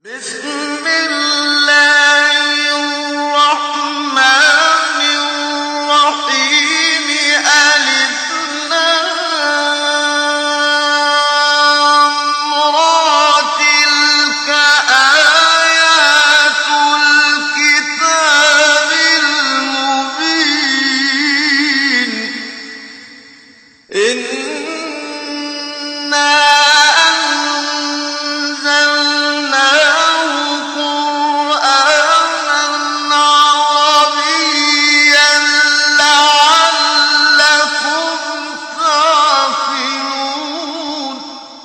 بسم الله الرحمن الرحيم ألف لام را تلك آيات الكتاب المبين إنا أنزلناه قرآنا عربيا لعلكم تعقلون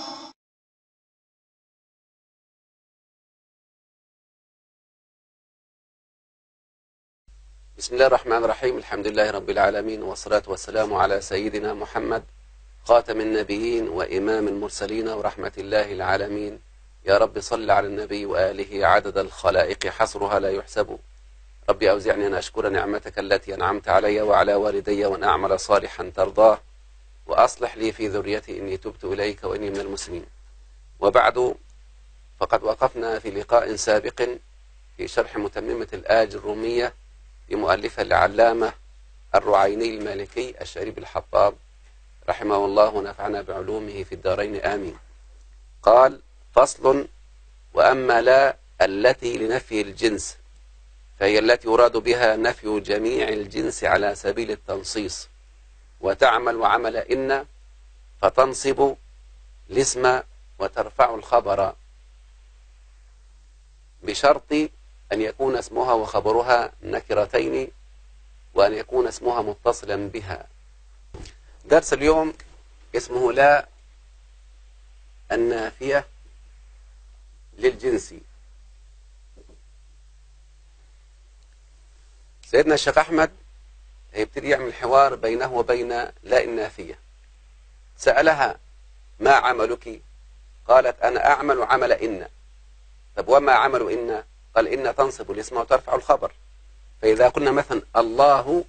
بسم الله الرحمن الرحيم الحمد لله رب العالمين والصلاة والسلام على سيدنا محمد خاتم النبيين وإمام المرسلين ورحمة الله العالمين يا رب صل على النبي وآله عدد الخلائق حصرها لا يحسب ربي أوزعني أن أشكر نعمتك التي أنعمت علي وعلى والدي وأن أعمل صالحا ترضاه وأصلح لي في ذريتي إني تبت إليك وإني من المسلمين وبعد فقد وقفنا في لقاء سابق في شرح متممة الآج الرومية لمؤلفة العلامة الرعيني المالكي الشريف الحطاب رحمه الله ونفعنا بعلومه في الدارين آمين قال فصل وأما لا التي لنفي الجنس فهي التي يراد بها نفي جميع الجنس على سبيل التنصيص وتعمل عمل إن فتنصب الاسم وترفع الخبر بشرط أن يكون اسمها وخبرها نكرتين وأن يكون اسمها متصلا بها درس اليوم اسمه لا النافية للجنس سيدنا الشيخ أحمد هيبتدي يعمل حوار بينه وبين لا النافية سألها ما عملك قالت أنا أعمل عمل إن طب وما عمل إن قال إن تنصب الاسم وترفع الخبر فإذا قلنا مثلا الله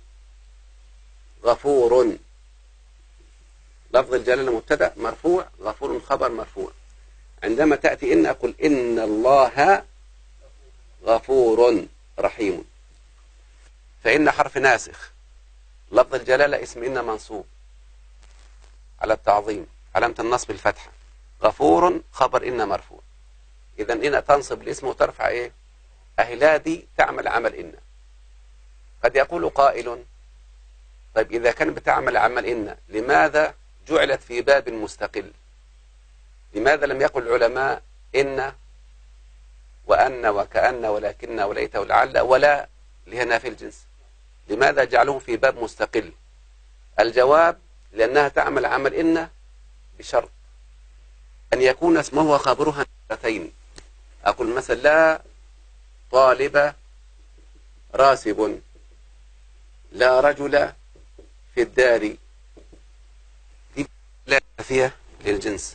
غفور لفظ الجلالة مبتدأ مرفوع غفور خبر مرفوع عندما تأتي إن أقول إن الله غفور رحيم فإن حرف ناسخ لفظ الجلالة اسم إن منصوب على التعظيم علامة النصب الفتحة غفور خبر إن مرفوع إذا إن تنصب الاسم وترفع إيه أهلا دي تعمل عمل إن قد يقول قائل طيب إذا كان بتعمل عمل إن لماذا جعلت في باب مستقل لماذا لم يقل العلماء إن وأن وكأن ولكن وليت ولعل ولا لهنا في الجنس لماذا جعلوه في باب مستقل الجواب لأنها تعمل عمل إن بشرط أن يكون اسمه وخبرها نكرتين أقول مثلا لا طالب راسب لا رجل في الدار دي لا نافية للجنس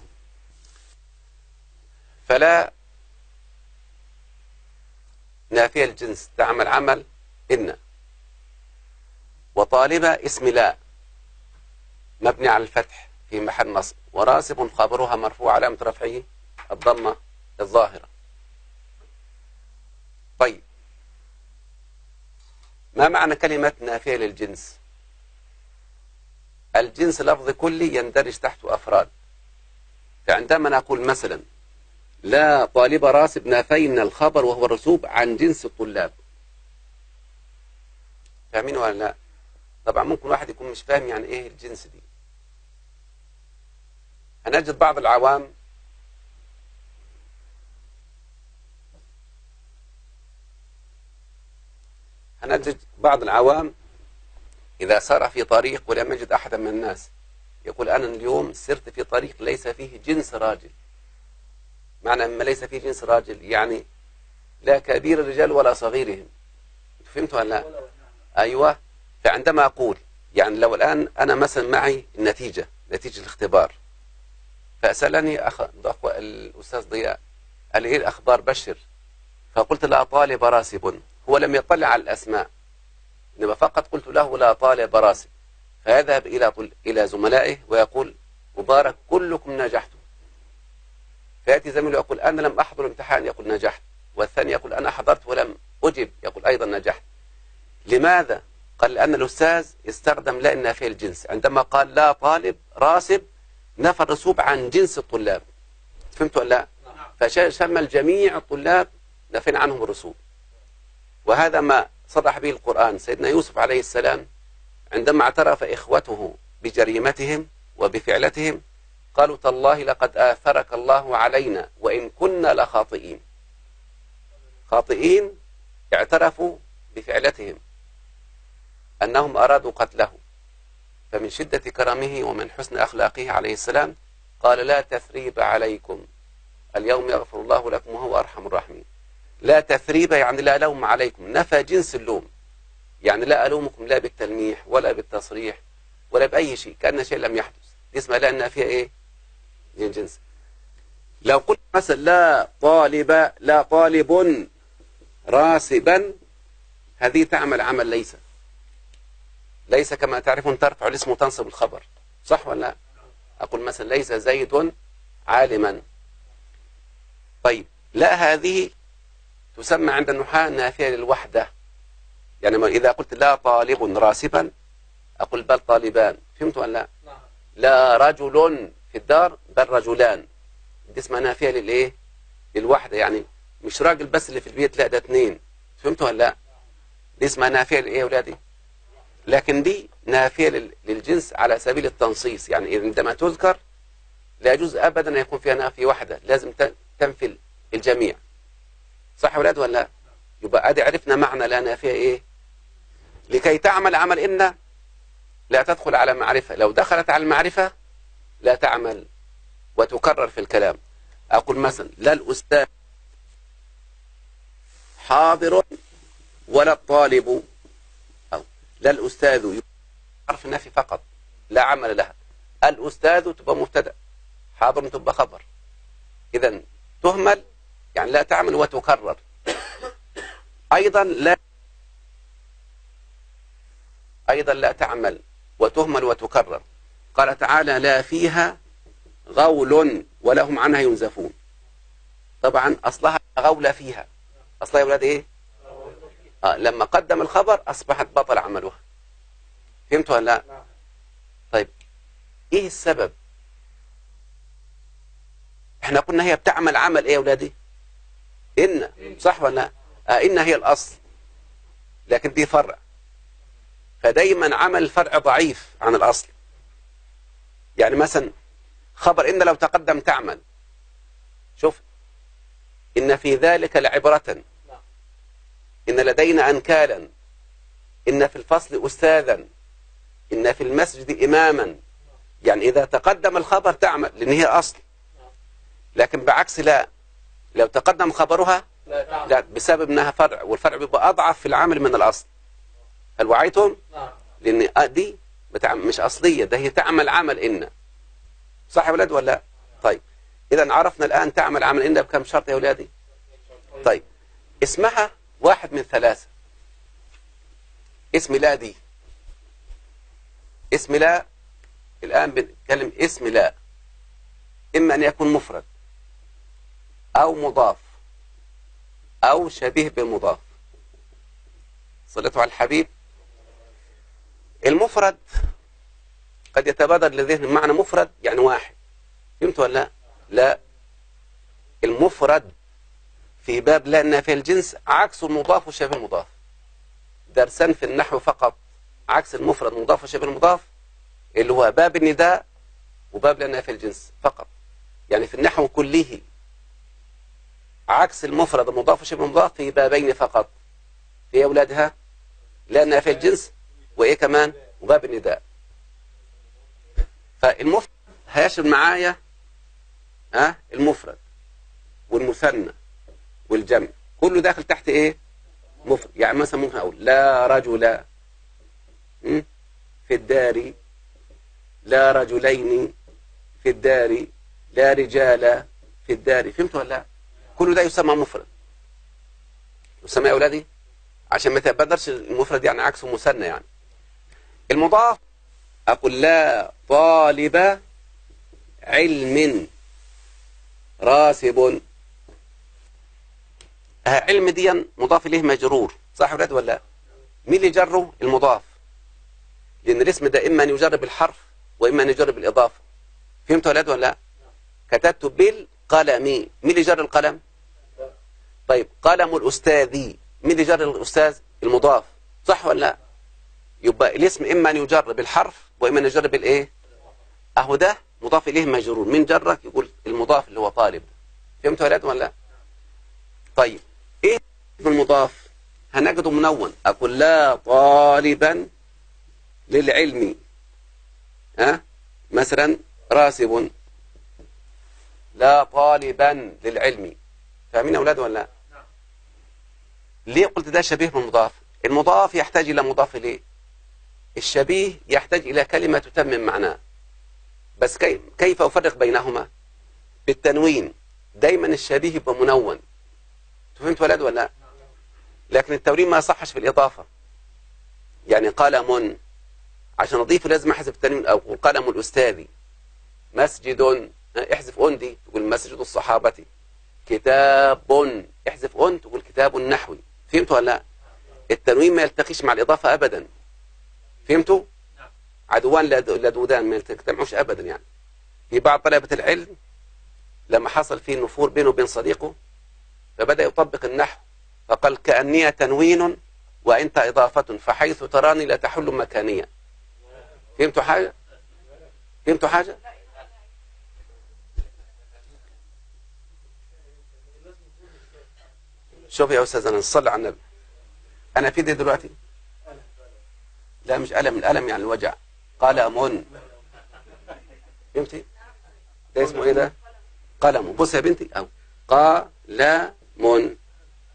فلا نافية الجنس تعمل عمل إن وطالبة اسم لا مبني على الفتح في محل نصب وراسب خبرها مرفوع علامة رفعه الضمة الظاهرة طيب ما معنى كلمة نافية للجنس الجنس لفظ كلي يندرج تحت أفراد فعندما نقول مثلا لا طالب راسب نافينا الخبر وهو الرسوب عن جنس الطلاب فاهمين ولا لا طبعا ممكن واحد يكون مش فاهم يعني ايه الجنس دي هنجد بعض العوام هنجد بعض العوام إذا سار في طريق ولم يجد أحدا من الناس يقول أنا اليوم سرت في طريق ليس فيه جنس راجل معنى ما ليس فيه جنس راجل يعني لا كبير الرجال ولا صغيرهم فهمتوا ولا لا أيوة فعندما أقول يعني لو الآن أنا مثلا معي النتيجة نتيجة الاختبار فسألني أخ... الأستاذ ضياء قال لي إيه الأخبار بشر فقلت لا طالب راسب هو لم يطلع على الأسماء إنما فقط قلت له لا طالب راسب فيذهب إلى طل... إلى زملائه ويقول مبارك كلكم نجحتم فيأتي زميله يقول أنا لم أحضر الامتحان يقول نجحت لماذا قال لأن الأستاذ استخدم لا النافية الجنس عندما قال لا طالب راسب نفى الرسوب عن جنس الطلاب فهمتوا ولا لا فشمل جميع الطلاب نفينا عنهم الرسوب وهذا ما صرح به القرآن سيدنا يوسف عليه السلام عندما اعترف إخوته بجريمتهم وبفعلتهم قالوا تالله لقد آثرك الله علينا وإن كنا لخاطئين خاطئين اعترفوا بفعلتهم أنهم أرادوا قتله فمن شدة كرمه ومن حسن أخلاقه عليه السلام قال لا تثريب عليكم اليوم يغفر الله لكم وهو أرحم الراحمين لا تثريب يعني لا لوم عليكم نفى جنس اللوم يعني لا ألومكم لا بالتلميح ولا بالتصريح ولا بأي شيء كأن شيء لم يحدث دي اسمها لا النافية إيه من جنس لو قلت مثلا لا طالب لا طالب راسبا هذه تعمل عمل ليس ليس كما تعرفون ترفع الاسم وتنصب الخبر صح ولا لا أقول مثلا ليس زيد عالما طيب لا هذه تسمى عند النحاة نافية للوحدة يعني ما إذا قلت لا طالب راسبا أقول بل طالبان فهمت ولا لا لا رجل في الدار بل رجلان دي اسمها نافية للإيه للوحدة يعني مش راجل بس اللي في البيت لا ده اثنين فهمت ولا لا دي اسمها نافية للإيه يا أولادي لكن دي نافية لل- للجنس على سبيل التنصيص يعني عندما تذكر لا يجوز أبدا أن يكون فيها نافية واحدة لازم ت- تنفي الجميع صح يا أولاد ولا لا يبقى أدي عرفنا معنى لا نافية إيه لكي تعمل عمل إن لا تدخل على معرفة لو دخلت على المعرفة لا تعمل وتكرر في الكلام أقول مثلا لا الأستاذ حاضر ولا الطالب أو لا الأستاذ حرف النفي فقط لا عمل لها الأستاذ تبقى مبتدأ حاضر تبقى خبر إذا تهمل يعني لا تعمل وتكرر أيضا لا أيضا لا تعمل وتهمل وتكرر قال تعالى لا فيها غول ولا هم عنها ينزفون طبعا أصلها غول فيها أصلها يا ولاد إيه آه لما قدم الخبر أصبحت بطل عملها فهمتوا ولا لا طيب إيه السبب احنا قلنا هي بتعمل عمل ايه يا ولادي ان صح ولا لا آه ان هي الاصل لكن دي فرع فدايما عمل الفرع ضعيف عن الاصل يعني مثلا خبر ان لو تقدم تعمل شوف ان في ذلك لعبرة ان لدينا انكالا ان في الفصل استاذا ان في المسجد اماما يعني اذا تقدم الخبر تعمل لان هي اصل لكن بعكس لا لو تقدم خبرها لا بسبب انها فرع والفرع بيبقى اضعف في العمل من الاصل هل وعيتم لان دي بتاع مش اصليه ده هي تعمل عمل ان صح يا ولاد ولا لا طيب اذا عرفنا الان تعمل عمل ان بكم شرط يا اولادي طيب اسمها واحد من ثلاثه اسم لا دي اسم لا الان بنتكلم اسم لا اما ان يكون مفرد أو مضاف أو شبيه بالمضاف صلته على الحبيب المفرد قد يتبادر لذهن معنى مفرد يعني واحد فهمت ولا لا لا المفرد في باب لا النافية الجنس عكس المضاف وشبه المضاف درسان في النحو فقط عكس المفرد مضاف وشبه المضاف اللي هو باب النداء وباب لا النافية الجنس فقط يعني في النحو كله عكس المفرد المضاف وشبه المضاف في بابين فقط في أولادها لا نافع الجنس وإيه كمان وباب النداء فالمفرد هيشمل معايا ها المفرد والمثنى والجمع كله داخل تحت ايه مفرد يعني مثلا ممكن اقول لا رجل م? في الدار لا رجلين في الدار لا رجال في الدار فهمت ولا لا كل ده يسمى مفرد يسمى يا أولادي عشان ما تبدرش المفرد يعني عكسه مثنى يعني المضاف أقول لا طالب علم راسب علم دي مضاف إليه مجرور صح يا أولاد ولا لا مين اللي جره المضاف لان الاسم ده اما ان يجر بالحرف واما ان يجر بالاضافه فهمت يا ولاد ولا لا كتبت بالقلم مين اللي جر القلم طيب قلم الاستاذ مين اللي جر الاستاذ المضاف صح ولا لا يبقى الاسم اما ان يجر بالحرف واما ان يجر بالايه اهو ده مضاف اليه مجرور مين جرك يقول المضاف اللي هو طالب فهمت يا ولاد ولا لا طيب ايه المضاف هنجده منون اقول لا طالبا للعلم ها مثلا راسب لا طالبا للعلم فاهمين يا اولاد ولا لا ليه قلت ده شبيه بالمضاف المضاف يحتاج الى مضاف اليه الشبيه يحتاج الى كلمه تتمم معناه بس كيف كيف افرق بينهما بالتنوين دايما الشبيه يبقى منون فهمت ولد ولا لا لكن التوريم ما يصحش في الاضافه يعني قلم عشان اضيفه لازم احذف التنوين او قلم الاستاذ مسجد احذف ان دي تقول مسجد الصحابه كتاب احذف ان تقول كتاب النحوي فهمت ولا لا التنوين ما يلتقيش مع الاضافه ابدا فهمتوا عدوان لد- لدودان ما يجتمعوش ابدا يعني في بعض طلبه العلم لما حصل فيه نفور بينه وبين صديقه فبدا يطبق النحو فقال كاني تنوين وانت اضافه فحيث تراني لا تحل مكانيا فهمتوا حاجه فهمتوا حاجه شوف يا استاذ انا صلي على النبي انا في دي دلوقتي لا مش الم الالم يعني الوجع قلم فهمتي ده اسمه ايه ده قلم بص يا بنتي او قلم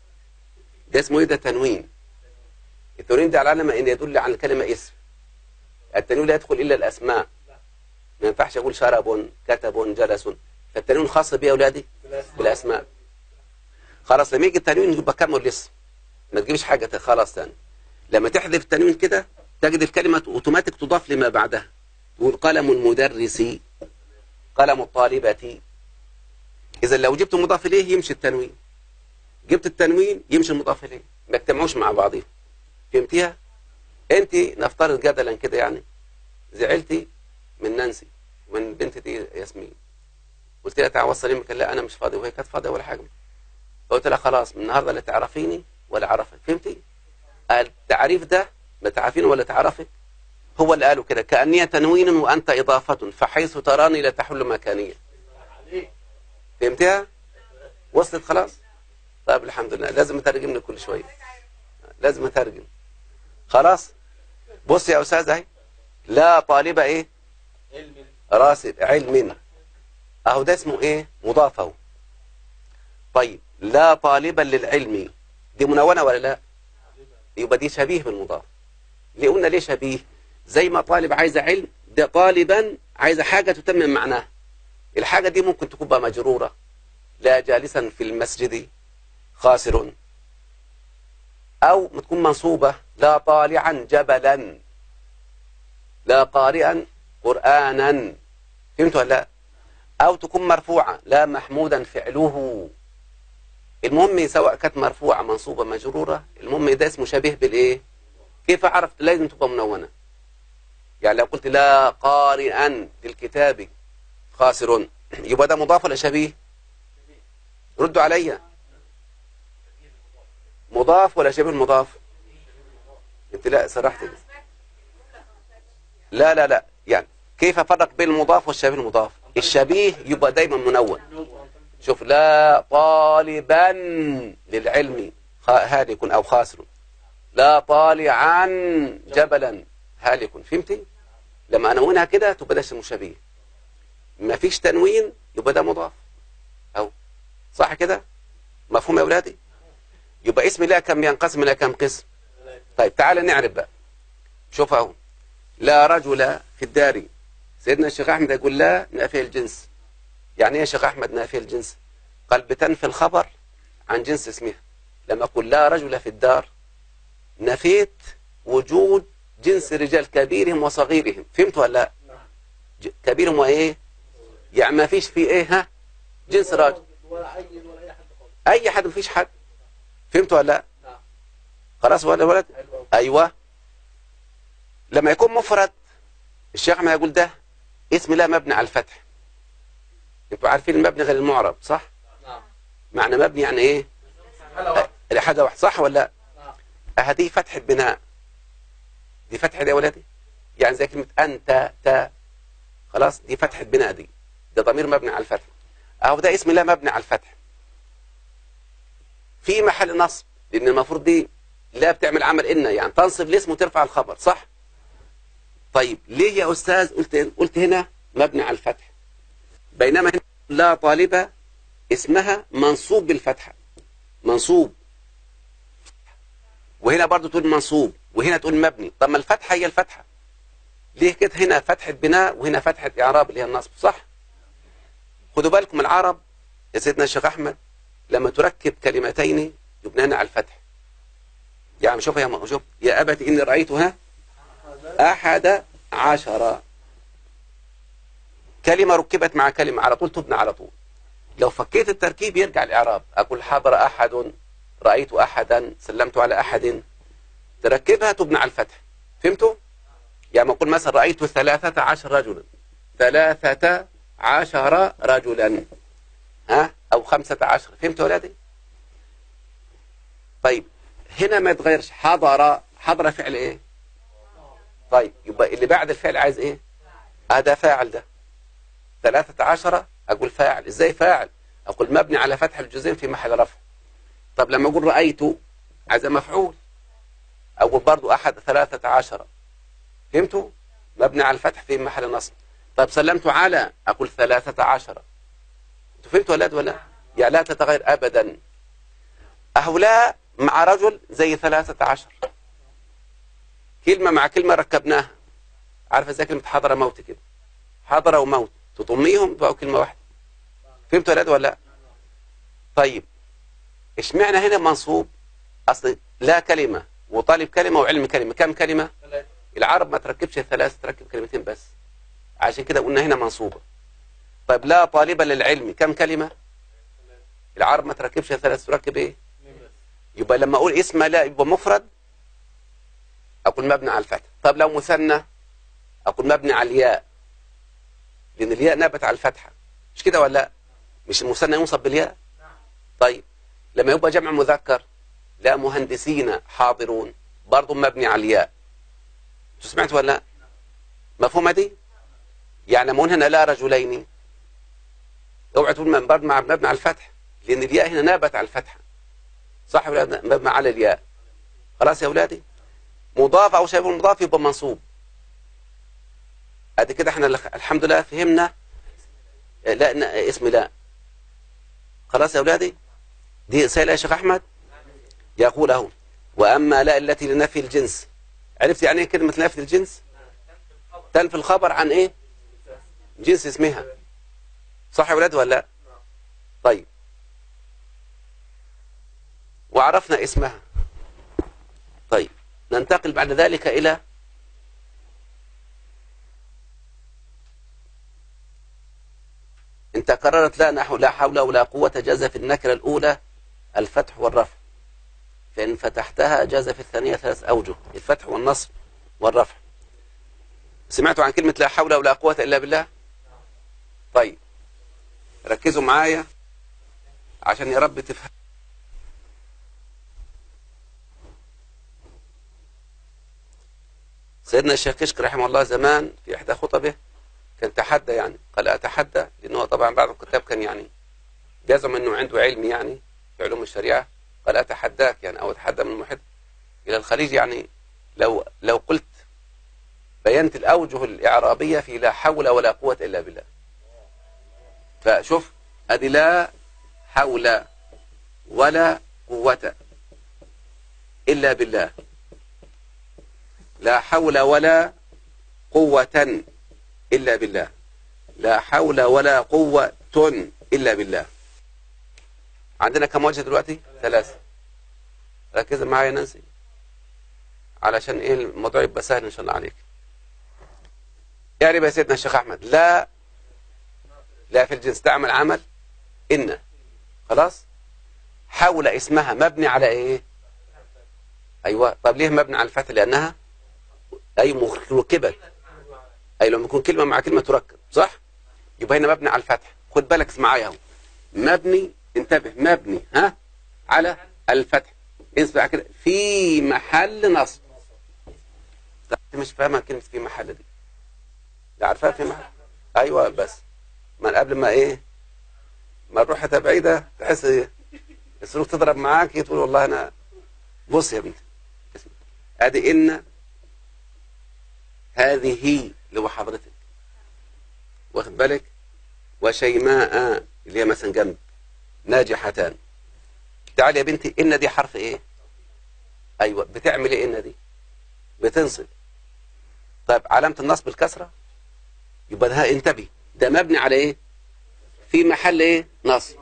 ده اسمه ايه ده تنوين التنوين ده على علامه ان يدل على الكلمه اسم التنوين لا يدخل الا الاسماء ما ينفعش اقول شرب كتب جلس فالتنوين خاص بيه يا اولادي بالاسماء خلاص لما يجي التنوين يبقى كمل الاسم ما تجيبش حاجه خلاص تاني لما تحذف التنوين كده تجد الكلمه اوتوماتيك تضاف لما بعدها تقول قلم المدرس قلم الطالبة إذا لو جبت مضاف إليه يمشي التنوين جبت التنوين يمشي المضاف إليه ما يجتمعوش مع بعضهم فهمتيها؟ أنت نفترض جدلا كده يعني زعلتي من نانسي من البنت دي ياسمين قلت لها تعالى وصلي قال لا أنا مش فاضي وهي كانت فاضية ولا حاجة قلت لها خلاص من النهارده لا تعرفيني ولا عرفك فهمتي؟ التعريف ده ما تعرفيني ولا تعرفك هو اللي قاله كده كأني تنوين وأنت إضافة فحيث تراني لا تحل مكانية فهمتها؟ وصلت خلاص؟ طيب الحمد لله لازم أترجم لك كل شوية لازم أترجم خلاص؟ بص يا أستاذ أهي لا طالبة إيه؟ راسب علم أهو ده اسمه إيه؟ مضاف أهو طيب لا طالبا للعلم دي منونة ولا لا؟ يبقى دي شبيه بالمضاف ليه قلنا ليه شبيه؟ زي ما طالب عايز علم ده طالبا عايز حاجة تتمم معناها الحاجة دي ممكن تكون بقى مجرورة لا جالسا في المسجد خاسر أو تكون منصوبة لا طالعا جبلا لا قارئا قرآنا فهمت ولا لا أو تكون مرفوعة لا محمودا فعله المهم سواء كانت مرفوعة منصوبة مجرورة المهم ده اسمه شبيه بالإيه كيف أعرف لازم تبقى منونة يعني لو قلت لا قارئا للكتاب خاسر يبقى ده مضاف ولا شبيه ردوا عليا مضاف ولا شبيه المضاف انت لا سرحت دي. لا لا لا يعني كيف افرق بين المضاف والشبيه المضاف الشبيه يبقى دايما منون شوف لا طالبا للعلم خ- هالك او خاسر لا طالعا جبلا هالك فهمتي لما انونها كده تبقى ده اسمه شبيه ما فيش تنوين يبقى ده مضاف او صح كده مفهوم يا اولادي يبقى اسم الله كم ينقسم الى كم قسم طيب تعال نعرف بقى شوف اهو لا رجل في الدار سيدنا الشيخ احمد يقول لا نافيه الجنس يعني ايه يا شيخ احمد نافيه الجنس قال بتنفي الخبر عن جنس اسمها لما اقول لا رجل في الدار نفيت وجود جنس رجال كبيرهم وصغيرهم فهمت ولا لا ج- كبيرهم وايه يعني ما فيش في ايه ها جنس راجل ولا عين ولا اي حد خالص اي حد ما فيش حد فهمت ولا لا نعم خلاص ولا ولد حلو قوي ايوه لما يكون مفرد الشيخ ما يقول ده اسم لا مبني على الفتح انتوا عارفين المبني غير المعرب صح نعم معنى مبني يعني ايه حالة واحدة أه، حاجه واحده صح ولا لا نعم هذه فتحة بناء دي فتحة دي يا ولادي يعني زي كلمة أنت تا خلاص دي فتحة بناء دي ده ضمير مبني على الفتح أهو ده اسم لا مبني على الفتح في محل نصب لأن المفروض دي لا بتعمل عمل إن يعني تنصب الاسم وترفع الخبر صح طيب ليه يا أستاذ قلت قلت هنا مبني على الفتح بينما هنا لا طالبة اسمها منصوب بالفتحة منصوب وهنا برضو تقول منصوب وهنا تقول مبني طب ما الفتحة هي الفتحة ليه كده هنا فتحة بناء وهنا فتحة إعراب اللي هي النصب صح خدوا بالكم العرب يا سيدنا الشيخ أحمد لما تركب كلمتين يبنان على الفتح يعني شوف يا م- شوف يا أبت إني رأيتها أحد عشر كلمة ركبت مع كلمة على طول تبنى على طول لو فكيت التركيب يرجع الإعراب أقول حضر أحد رأيت أحدا سلمت على أحد تركبها تبنى على الفتح فهمتوا؟ يعني ما أقول مثلا رأيت ثلاثة عشر رجلا ثلاثة عشر رجلا ها أو خمسة عشر فهمتوا يا ولادي؟ طيب هنا ما يتغيرش حضر حضر فعل إيه؟ طيب يبقى اللي بعد الفعل عايز إيه؟ هذا فاعل ده ثلاثة عشر أقول فاعل إزاي فاعل؟ أقول مبني على فتح الجزئين في محل رفع طب لما أقول رأيت عايز مفعول أقول برضو أحد ثلاثة عشر فهمتوا؟ مبني على الفتح في محل نصب طيب سلمت على أقول ثلاثة عشر أنتوا فهمتوا ولا لا ولا لا؟ يعني لا تتغير أبدا أهؤلاء مع رجل زي ثلاثة عشر كلمة مع كلمة ركبناها عارفة زي كلمة حضر موت كده حضر وموت تضميهم بقوا كلمة واحدة فهمتوا ولا لا ولا لا؟ طيب اشمعنى هنا منصوب اصل لا كلمة وطالب كلمة وعلم كلمة كم كلمة ثلاثة العرب ما تركبش ثلاث تركب كلمتين بس عشان كده قلنا هنا منصوبة طيب لا طالبة للعلم كم كلمة العرب ما تركبش ثلاث تركب ايه اثنين بس يبقى لما اقول اسم لا يبقى مفرد اقول مبني على الفتح طب لو مثنى اقول مبني على الياء لان الياء نابت على الفتحه مش كده ولا لا مش المثنى ينصب بالياء طيب لما يبقى جمع مذكر لا مهندسين حاضرون برضه مبني على الياء شو سمعت ولا لا مفهومه دي يعني لما أقول هنا لا رجلين اوعى تقول من برضه مع مبني على الفتح لان الياء هنا نابت على الفتحه صح ولا لا؟ مبني على الياء خلاص يا اولادي مضاف او شبه مضاف يبقى منصوب ادي كده احنا الخ- الحمد لله فهمنا لا ن- اسم لا خلاص يا اولادي دي سائل يا شيخ احمد يقول اهو واما لا التي لنفي الجنس عرفت يعني ايه كلمه نفي الجنس تنفي الخبر عن ايه جنس اسمها صح يا اولاد ولا لا طيب وعرفنا اسمها طيب ننتقل بعد ذلك إلى إن تكررت لا نحو لا حول ولا قوة جاز في النكرة الأولى الفتح والرفع فإن فتحتها جاز في الثانية ثلاث أوجه الفتح والنصب والرفع سمعتوا عن كلمة لا حول ولا قوة إلا بالله طيب ركزوا معايا عشان يا رب تفهم سيدنا الشيخ كشك رحمه الله زمان في إحدى خطبه كان تحدى يعني قال أتحدى لأنه طبعا بعض الكتاب كان يعني جزم أنه عنده علم يعني في علوم الشريعة قال أتحداك يعني أو أتحدى من المحيط إلى الخليج يعني لو لو قلت بينت الأوجه الإعرابية في لا حول ولا قوة إلا بالله فشوف أدي لا حول ولا قوة إلا بالله لا حول ولا قوة إلا بالله لا حول ولا قوة إلا بالله عندنا كم وجه دلوقتي ثلاثة ركز معايا يا نانسي علشان ايه الموضوع يبقى سهل ان شاء الله عليك يعني يا سيدنا الشيخ احمد لا لا في الجنس تعمل عمل ان خلاص حول اسمها مبني على ايه ايوه طب ليه مبني على الفتح لانها اي مركبه اي لما يكون كلمه مع كلمه تركب صح يبقى هنا مبني على الفتح خد بالك معايا اهو مبني انتبه مبني ها على الفتح اسمع كده في محل نصب طب انت مش فاهمه كلمه في محل دي لا عارفاها في محل ايوه بس ما قبل ما ايه ما نروح حته بعيده تحس إيه؟ السلوك تضرب معاك تقول والله انا بص يا بنتي اسمع. ادي ان هذه اللي هو حضرتك واخد بالك وشيماء اللي هي مثلا جنب ناجحتان تعالي يا بنتي ان دي حرف ايه ايوه بتعمل ايه ان دي بتنصب طيب علامه النصب الكسره يبقى ده انتبه ده مبني على ايه في محل ايه نصب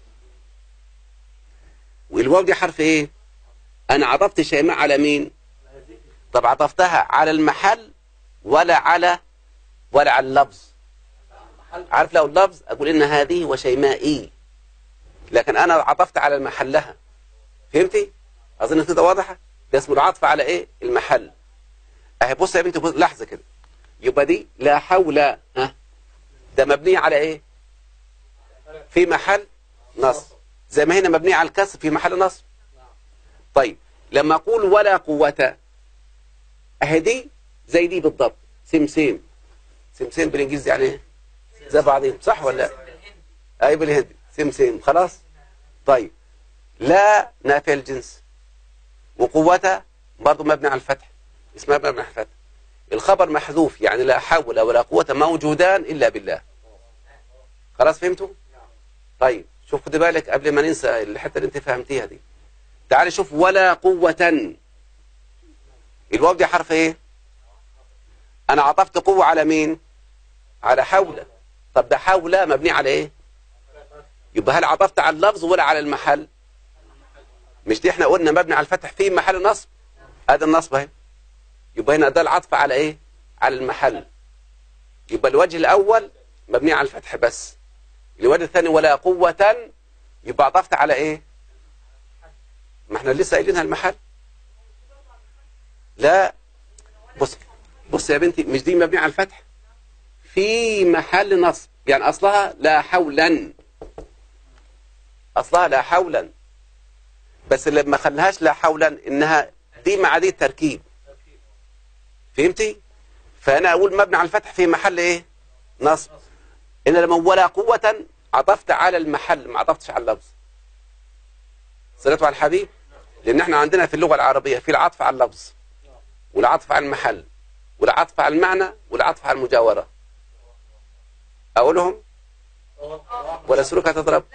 والواو دي حرف ايه انا عطفت شيماء على مين طب عطفتها على المحل ولا على ولا على اللفظ عارف لو اللفظ اقول ان هذه وشيمائي لكن انا عطفت على محلها فهمتي اظن كده واضحه ده اسمه العطف على ايه المحل اهي بص يا بنتي بص لحظه كده يبقى دي لا حول ها ده مبنيه على ايه في محل نصب زي ما هنا مبنيه على الكسر في محل نصب طيب لما اقول ولا قوه اهي دي زي دي بالضبط سمسم سمسم بالانجليزي يعني ايه زي بعضهم صح ولا لا اي بالهندي سمسم خلاص طيب لا نافع الجنس وقوته برضه مبني على الفتح اسمها مبني على الفتح الخبر محذوف يعني لا حول ولا قوة موجودان إلا بالله خلاص فهمتوا طيب شوف خد بالك قبل ما ننسى الحتة اللي انت فهمتيها دي تعالي شوف ولا قوة الواو دي حرف ايه انا عطفت قوة على مين على حول طب ده حول مبني على ايه يبقى هل عطفت على اللفظ ولا على المحل مش دي احنا قلنا مبني على الفتح في محل نصب ادي النصب اهي يبقى هنا ده العطف على ايه على المحل يبقى الوجه الاول مبني على الفتح بس الوجه الثاني ولا قوة يبقى عطفت على ايه ما احنا لسه قايلينها المحل لا بص بص يا بنتي مش دي مبني على الفتح في محل نصب يعني اصلها لا حولا اصلها لا حولا بس اللي ما خليهاش لا حولا انها دي مع دي التركيب فهمتي فانا اقول مبني على الفتح في محل ايه نصب ان لما ولا قوة عطفت على المحل ما عطفتش على اللفظ صليت على الحبيب لان احنا عندنا في اللغة العربية في العطف على اللفظ والعطف على المحل والعطف على المعنى والعطف على المجاورة اقولهم ولا سلوك هتضرب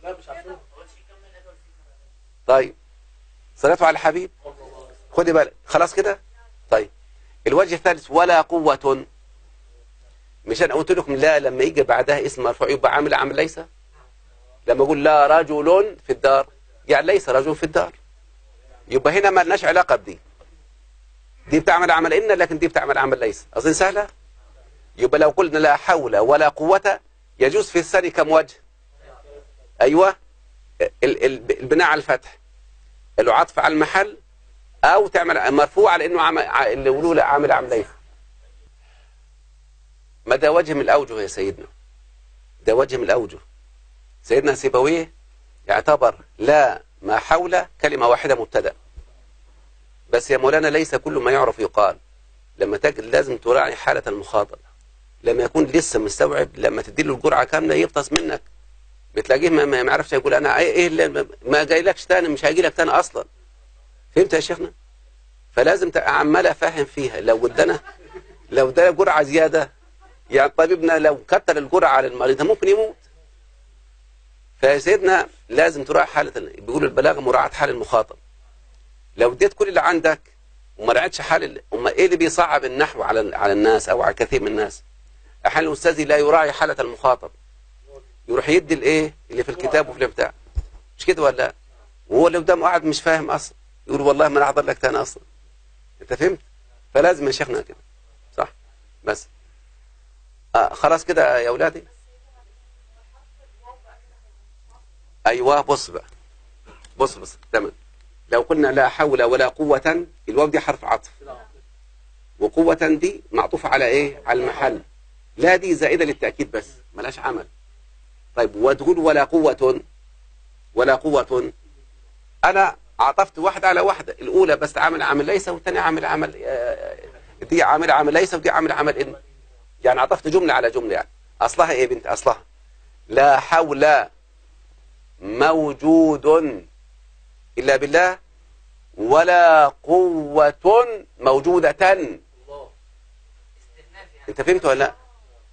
طيب صليت على الحبيب خدي بالك خلاص كده طيب الوجه الثالث ولا قوة مش انا قلت لكم لا لما يجي بعدها اسم مرفوع يبقى عامل عامل ليس لما اقول لا رجل في الدار يعني ليس رجل في الدار يبقى هنا ما لناش علاقة بدي دي بتعمل عمل إن لكن دي بتعمل عمل ليس أظن سهلة يبقى لو قلنا لا حول ولا قوة يجوز في الثاني كم وجه أيوة ال- ال- البناء على الفتح العطف على المحل او تعمل مرفوع على انه عمل ع- اللي يقولوا له عامل عامل ايه ما ده وجه من الاوجه يا سيدنا ده وجه من الاوجه سيدنا سيبويه يعتبر لا ما حول كلمة واحدة مبتدا بس يا مولانا ليس كل ما يعرف يقال لما تجد لازم تراعي حالة المخاطب لما يكون لسه مستوعب لما تديله الجرعة كاملة يفطس منك بتلاقيه ما ما يعرفش يقول انا ايه اللي ما جايلكش تاني مش هيجي لك تاني اصلا فهمت يا شيخنا فلازم تبقى عمال افهم فيها لو ادانا لو ده جرعه زياده يعني طبيبنا لو كتر الجرعه على المريض ممكن يموت فيا سيدنا لازم تراعي حاله ال- بيقول البلاغه مراعاه حال المخاطب لو اديت كل اللي عندك وما راعيتش حال ال- أما ايه اللي بيصعب النحو على على الناس او على كثير من الناس احيانا الاستاذ لا يراعي حاله المخاطب يروح يدي الايه اللي في الكتاب وفي البتاع مش كده ولا لا؟ وهو اللي قدامه قاعد مش فاهم اصلا يقول والله ما انا احضر لك تاني اصلا انت فهمت فلازم يا شيخنا كده صح بس آه خلاص كده يا اولادي ايوه بص بقى بص بص تمام لو قلنا لا حول ولا قوة الواو دي حرف عطف وقوة دي معطوفة على ايه على المحل لا دي زائدة للتأكيد بس ملاش عمل طيب وتقول ولا قوة ولا قوة أنا عطفت واحدة على واحدة الأولى بس عامل عامل ليس والثانية عامل عمل آه، دي عامل عامل ليس ودي عامل عمل إن يعني عطفت جملة على جملة يعني أصلها إيه يا بنت أصلها لا حول موجود إلا بالله ولا قوة موجودة أنت فهمت ولا لا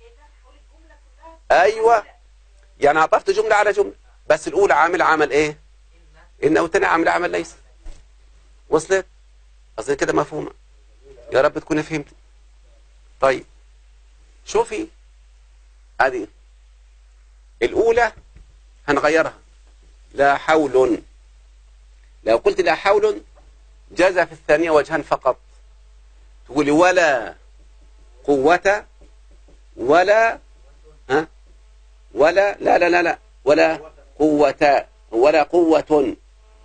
أيوة يعني عطفت جملة على جملة بس الأولى عامل عمل إيه إن والثانية عامل عمل ليس وصلت أصل كده مفهومة يا رب تكوني فهمت طيب شوفي هذه الأولى هنغيرها لا حول لو قلت لا حول جاز في الثانية وجهان فقط تقولي ولا قوة ولا ها ولا لا لا لا لا ولا قوة ولا قوة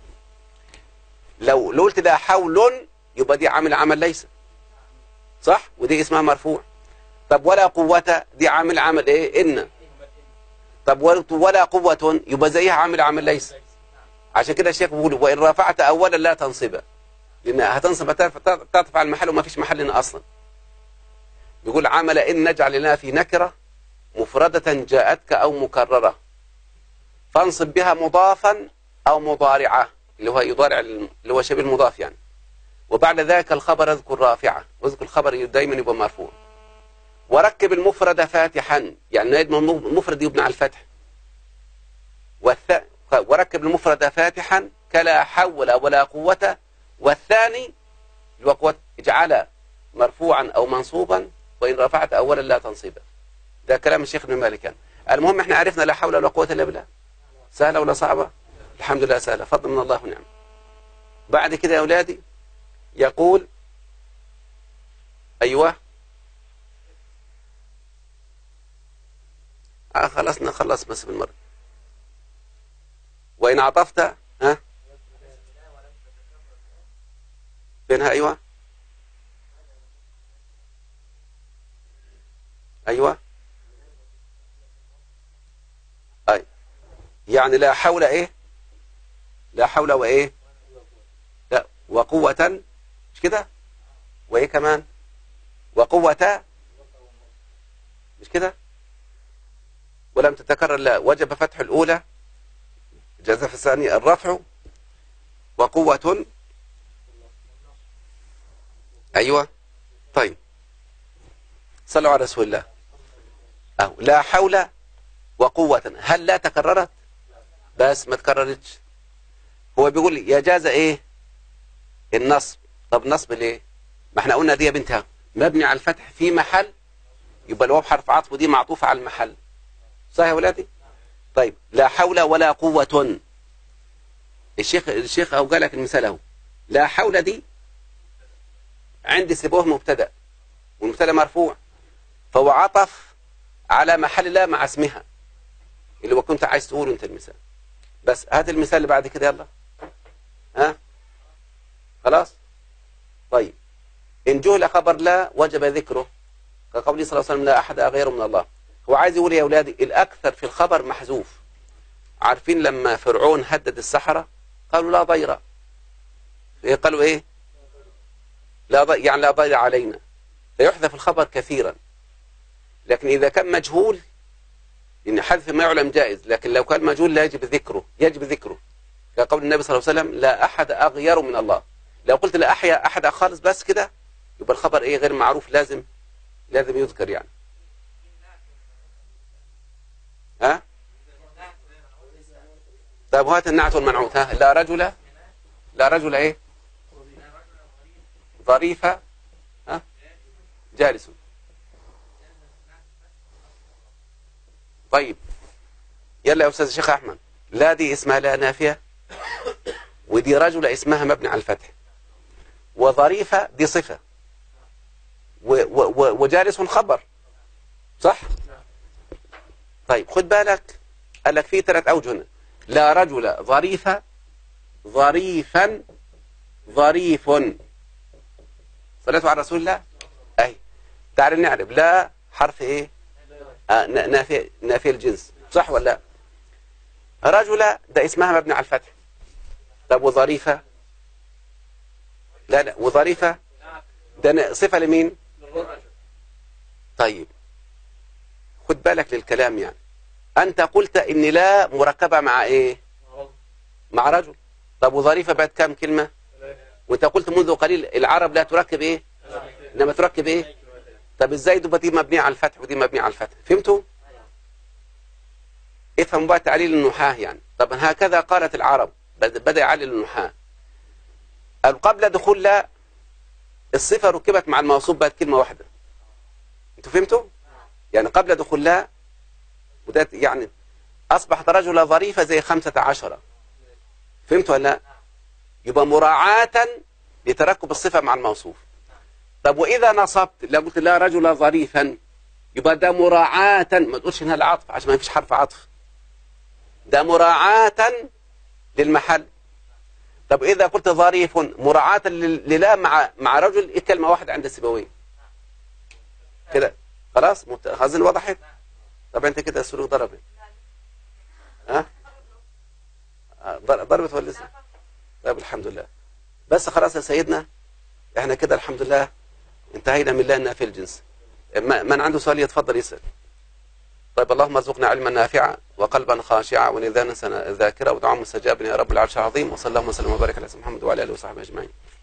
لو لو قلت لا حول يبقى دي عامل عمل ليس صح ودي اسمها مرفوع طب ولا قوة دي عامل عمل ايه ان طب قلت ولا قوة يبقى زيها عامل عمل ليس عشان كده الشيخ بيقول وإن رفعت أولا لا تنصبها لأن هتنصب تعطف على المحل وما فيش محل هنا أصلا بيقول عمل إن نجعل لنا في نكرة مفردة جاءتك أو مكررة فانصب بها مضافا أو مضارعة اللي هو يضارع اللي هو شبه المضاف يعني وبعد ذلك الخبر اذكر رافعة واذكر الخبر دايما يبقى مرفوع وركب المفرد فاتحا يعني المفرد يبنى على الفتح والث... وركب المفرد فاتحا كلا حول ولا قوة والثاني الوقوة اجعل مرفوعا أو منصوبا وإن رفعت أولا لا تنصيبا ده كلام الشيخ ابن مالك يعني. المهم احنا عرفنا لا حول ولا قوة إلا بالله سهلة ولا صعبة الحمد لله سهلة فضل من الله ونعم بعد كده يا أولادي يقول أيوة آه خلصنا خلص بس بالمرة وإن عطفت ها فينها أيوة أيوة أي يعني لا حول إيه لا حول وإيه لا وقوة مش كده وإيه كمان وقوة مش كده ولم تتكرر لا وجب فتح الأولى جاز في الثانية الرفع وقوة أيوة طيب صلوا على رسول الله أو لا حول وقوة هل لا تكررت بس ما تكررتش هو بيقول لي يجاز ايه النصب طب نصب ليه ما احنا قلنا دي يا بنتها مبني على الفتح في محل يبقى الواو حرف عطف ودي معطوفة على المحل صح يا ولادي طيب لا حول ولا قوة الشيخ الشيخ أو قال لك المثال اهو لا حول دي عندي سبوه مبتدا والمبتدا مرفوع فهو عطف على محل لا مع اسمها اللي هو كنت عايز تقوله انت المثال بس هات المثال اللي بعد كده يلا ها خلاص طيب إن جهل خبر لا وجب ذكره كقوله صلى الله عليه وسلم لا أحد غير من الله هو عايز يقول يا أولادي الأكثر في الخبر محذوف عارفين لما فرعون هدد السحرة قالوا لا ضير قالوا إيه لا ضي... يعني لا ضير علينا فيحذف الخبر كثيرا لكن إذا كان مجهول إن حذف ما يعلم جائز لكن لو كان مجهول لا يجب ذكره يجب ذكره كقول النبي صلى الله عليه وسلم لا أحد أغير من الله لو قلت لا أحيا أحد خالص بس كده يبقى الخبر إيه غير معروف لازم لازم يذكر يعني ها طيب وهات النعت والمنعوت ها لا رجل لا رجل ايه ظريفة ها جالس طيب يلا يا أستاذ الشيخ أحمد لا دي اسمها لا نافية ودي رجل اسمها مبني على الفتح وظريفة دي صفة و و وجالس خبر صح طيب خد بالك قال لك في ثلاث أوجه هنا لا رجل ظريفة ظريفا ظريف صليتوا على رسول الله اي تعال نعرف لا حرف ايه آه ن- نافي نافي الجنس صح ولا لا رجل ده اسمها مبني على الفتح طب وظريفة لا لا وظريفة ده ن- صفة لمين طيب خد بالك للكلام يعني أنت قلت إن لا مركبة مع إيه مع رجل طب وظريفة بعد كام كلمة وانت قلت منذ قليل العرب لا تركب ايه انما تركب ايه طب ازاي تبقى دي مبنيه على الفتح ودي مبنيه على الفتح فهمتوا افهم بقى تعليل النحاة يعني طب هكذا قالت العرب بد- بدا يعلل النحاة قالوا قبل دخول لا الصفة ركبت مع الموصوف بقت كلمة واحدة انتوا فهمتوا يعني قبل دخول لا وده يعني أصبحت رجل ظريفة زي خمسة عشرة فهمتوا ولا لا يبقى مراعاة لتركب الصفة مع الموصوف طب وإذا نصبت لو قلت لا رجل ظريفا يبقى ده مراعاة ما تقولش انها العطف عشان ما فيش حرف عطف ده مراعاة للمحل طب إذا قلت ظريف مراعاة لل- للا مع مع رجل إيه كلمة واحدة عند السيبويه كده خلاص مت- خازن وضحت طب انت كده السلوك ضربت ها آه، ضر- ضربت ولا لسه طيب الحمد لله بس خلاص يا سيدنا احنا كده الحمد لله انتهينا من لا في الجنس ما- من عنده سؤال يتفضل يسأل طيب اللهم ارزقنا علما نافعا وقلبا خاشعا ولذانا ذاكرا ودعاء مستجابا يا رب العرش العظيم وصلى الله وسلم وبارك على سيدنا محمد وعلى اله وصحبه اجمعين